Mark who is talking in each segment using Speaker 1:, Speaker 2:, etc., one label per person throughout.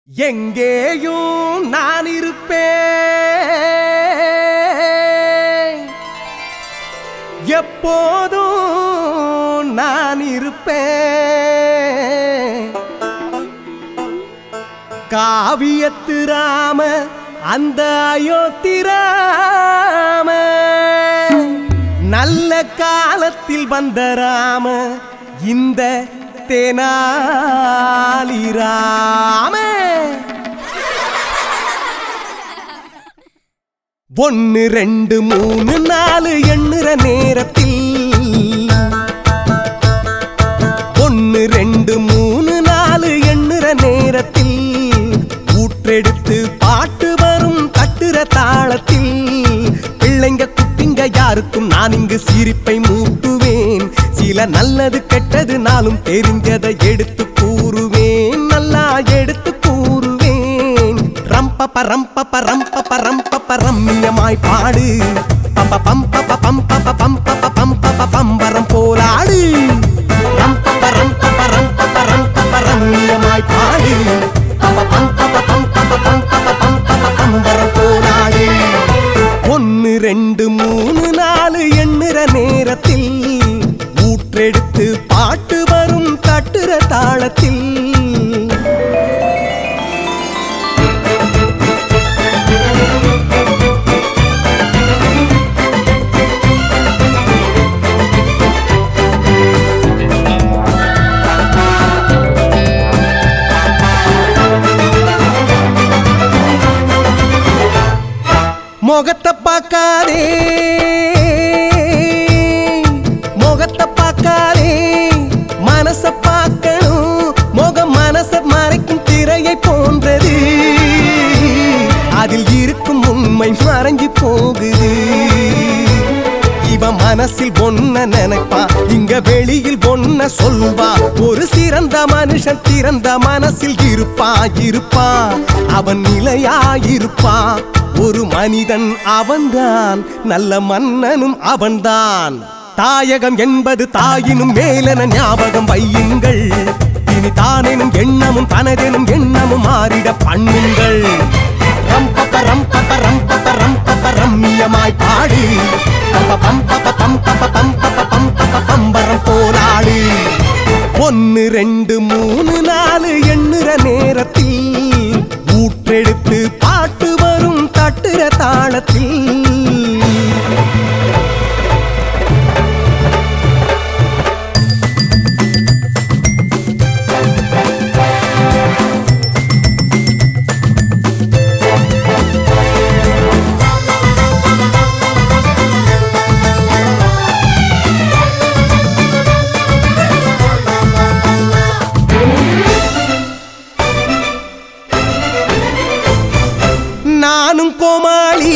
Speaker 1: எங்கேயும் நான் இருப்பேன் எப்போதும் நான் இருப்பேன் காவியத்து ராம அந்த அயோத்தி ராம நல்ல காலத்தில் வந்த ராம இந்த தெனாலி ராம ஒன்னு ரெண்டு மூணு நாலு எண்ணுற நேரத்தில் ஒன்னு ரெண்டு மூணு நாலு எண்ணுற நேரத்தில் ஊற்றெடுத்து பாட்டு வரும் தட்டுற தாளத்தில் பிள்ளைங்க குட்டிங்க யாருக்கும் நான் இங்கு சிரிப்பை மூட்டுவேன் சில நல்லது கெட்டது நாளும் தெரிஞ்சதை எடுத்து கூறுவேன் நல்லா எடுத்து கூறுவேன் ரம்பப்ப ரம்பப்ப ரம்பப்ப ரம்பப்ப ரம்மியமாய் பாடு பப்ப பம்பப்ப பம்பப்ப பம்பப்ப பம்பப்ப பம்பரம் போலாடு ரம்பப்ப ரம்பப்ப ரம்பப்ப ரம்பப்ப ரம்மியமாய் பாடு பப்ப பம்பப்ப பம்பப்ப பம்பப்ப பம்பப்ப பம்பரம் போலாடு ஒன்னு ரெண்டு மூணு நாலு எண்ணுற நேரத்தில் ஊற்றெடுத்து பாட்டு வரும் தட்டுற தாளத்தில் முகத்தை பார்க்காதே முகத்தை பார்க்காதே மனச பார்க்கணும் முகம் மனச மறைக்கும் திரையை போன்றது அதில் இருக்கும் உண்மை மறைஞ்சு போகுது இவன் மனசில் ஒன்ன நினைப்பா இங்க வெளியில் ஒன்ன சொல்வா ஒரு சிறந்த மனுஷன் திறந்த மனசில் இருப்பா இருப்பா அவன் நிலையாயிருப்பா ஒரு மனிதன் அவன்தான் நல்ல மன்னனும் அவன்தான் தாயகம் என்பது தாயினும் மேலென ஞாபகம் வையுங்கள் இனி தானெனும் எண்ணமும் தனதெனும் எண்ணமும் மாறிட பண்ணுங்கள் ரம்பப்ப ரம்பப்ப ரம்பப்ப ரம்பப்ப ரம்மியமாய் பாடு பம்ப பம்பப்ப பம்பப்ப பம்பப்ப பம்பப்ப பம்பரம் போராடு ஒன்னு ரெண்டு மூணு நாலு எண்ணுற நேரத்தில் ஊற்றெடுத்து பாட்டு வரும் தட்டுற தாளத்தில் நானும் கோமாளி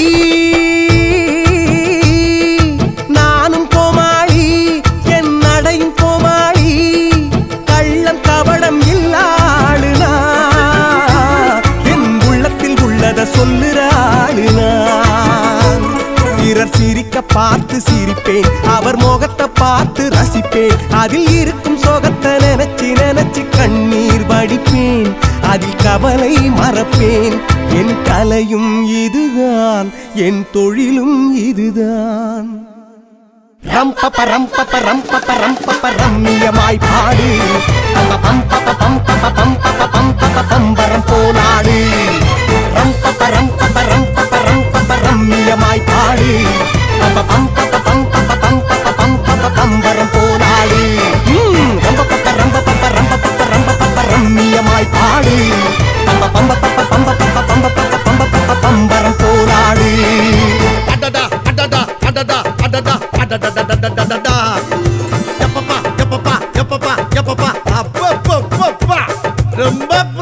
Speaker 1: நானும் கோமாளி என் நடையும் கோமாளி கள்ளம் கவடம் இல்லாளுனா என் உள்ளத்தில் உள்ளத சொல்லுற ஆளுனா பிறர் சிரிக்க பார்த்து சிரிப்பேன் அவர் முகத்தை பார்த்து ரசிப்பேன் அதில் இருக்கும் சோகத்தை நினைச்சு நினைச்சு கண்ணீர் வடிப்பேன் அதில் கவலை மறப்பேன் என் கலையும் இதுதான் என் தொழிலும் இதுதான் ரம்பப்ப ரம்பப்ப ரம்பப்ப ரம்பப்ப ரம்மியமாய் பாடு பம்ப பம்பப்ப பம்பப்ப பம்பப்ப பம்பப்ப பம்பரம் போனாடு ரம்பப்ப ரம்பப்ப ரம்பப்ப ரம்பப்ப ரம்மியமாய் பாடு பம்ப பம்பப்ப பம்பப்ப பம்பப்ப பம்பப்ப பம்பரம் போனாடு ம், ரம்பப்பப்ப ரம்பப்பப்ப ரம்பப்பப்ப ரம்பப்பப்ப ரம்மியமாய் பாடு பம்ப பம்பப்பப்ப பம்பப்பப்ப பம்பப்பப்ப பம்பப்பப்ப பம்பரம் போனாடு
Speaker 2: அடடா அடடா அடடா அடடா அடடடடடடடடா எப்பப்பா எப்பப்பா எப்பப்பா எப்பப்பா அப்பப்பப்பப்பா ரொம்ப